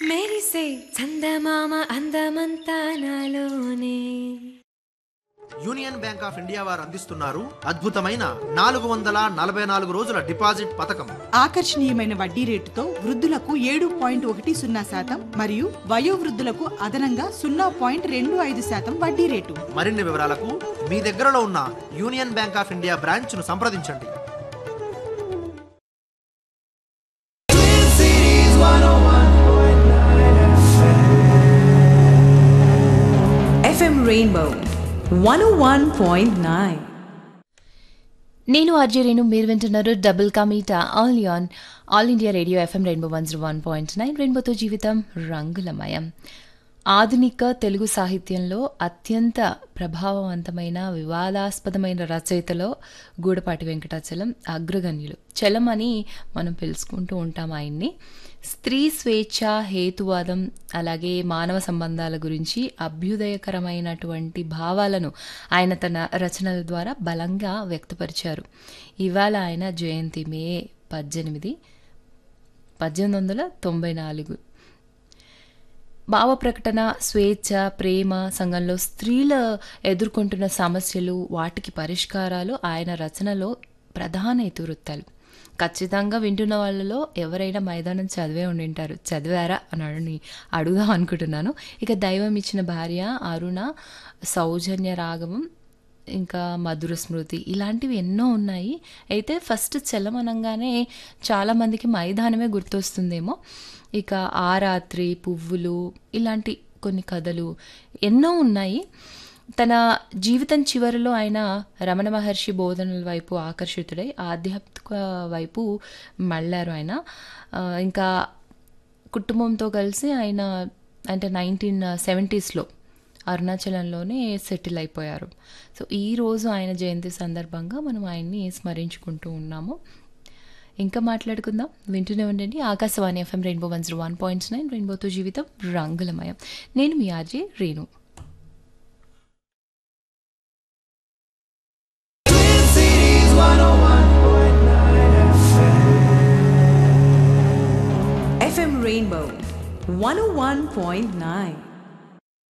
మెరిసే చందమామ అందమంతా నాలోనే యూనియన్ బ్యాంక్ ఆఫ్ ఇండియా వారు అందిస్తున్నారు అద్భుతమైన నాలుగు వందల నలభై నాలుగు రోజుల డిపాజిట్ పథకం ఆకర్షణీయమైన వడ్డీ రేటుతో వృద్ధులకు ఏడు పాయింట్ ఒకటి సున్నా శాతం మరియు వయోవృద్ధులకు అదనంగా సున్నా పాయింట్ రెండు ఐదు శాతం వడ్డీ రేటు మరిన్ని వివరాలకు మీ దగ్గరలో ఉన్న Union Bank of India branch ను సంప్రదించండి FM Rainbow 101.9. నేను ఆర్జే రేణు మీరు వింటున్నారు డబుల్ కమీటా all on All India Radio FM Rainbow one zero one point nine రెయిన్బోతో జీవితం రంగులమయం ఆధునిక తెలుగు సాహిత్యంలో అత్యంత ప్రభావవంతమైన వివాదాస్పదమైన రచయితలో గూడపాటి వెంకటాచలం అగ్రగణ్యులు చలం అని మనం పిలుచుకుంటూ ఉంటాం ఆయన్ని స్త్రీ స్వేచ్ఛ హేతువాదం అలాగే మానవ సంబంధాల గురించి అభ్యుదయకరమైనటువంటి భావాలను ఆయన తన రచనల ద్వారా బలంగా వ్యక్తపరిచారు ఇవాళ ఆయన జయంతి మే పద్దెనిమిది పద్దెనిమిది వందల తొంభై నాలుగు భావ ప్రకటన స్వేచ్ఛ ప్రేమ సంఘంలో స్త్రీల ఎదుర్కొంటున్న సమస్యలు వాటికి పరిష్కారాలు ఆయన రచనలో ప్రధాన ఇతివృత్తాలు ఖచ్చితంగా వింటున్న వాళ్ళలో ఎవరైనా మైదానం చదివే ఉండింటారు చదివారా అని అడని అడుగుదాం అనుకుంటున్నాను ఇక దైవం ఇచ్చిన భార్య అరుణ సౌజన్య రాగవం ఇంకా మధుర స్మృతి ఇలాంటివి ఎన్నో ఉన్నాయి అయితే ఫస్ట్ చలమనంగానే చాలామందికి మైదానమే గుర్తొస్తుందేమో ఇక ఆ రాత్రి పువ్వులు ఇలాంటి కొన్ని కథలు ఎన్నో ఉన్నాయి తన జీవితం చివరిలో ఆయన రమణ మహర్షి బోధనల వైపు ఆకర్షితుడై ఆధ్యాత్మిక వైపు మళ్ళారు ఆయన ఆ, ఇంకా కుటుంబంతో కలిసి ఆయన అంటే నైన్టీన్ సెవెంటీస్లో అరుణాచలంలోనే సెటిల్ అయిపోయారు సో ఈ రోజు ఆయన జయంతి సందర్భంగా మనం ఆయన్ని స్మరించుకుంటూ ఉన్నాము ఇంకా మాట్లాడుకుందాం వింటూనే ఉండండి Akashvani FM Rainbow one zero one point nine రెయిన్బోతో జీవితం రంగులమయం నేను మీ ఆర్జే రేణు FM Rainbow 101.9.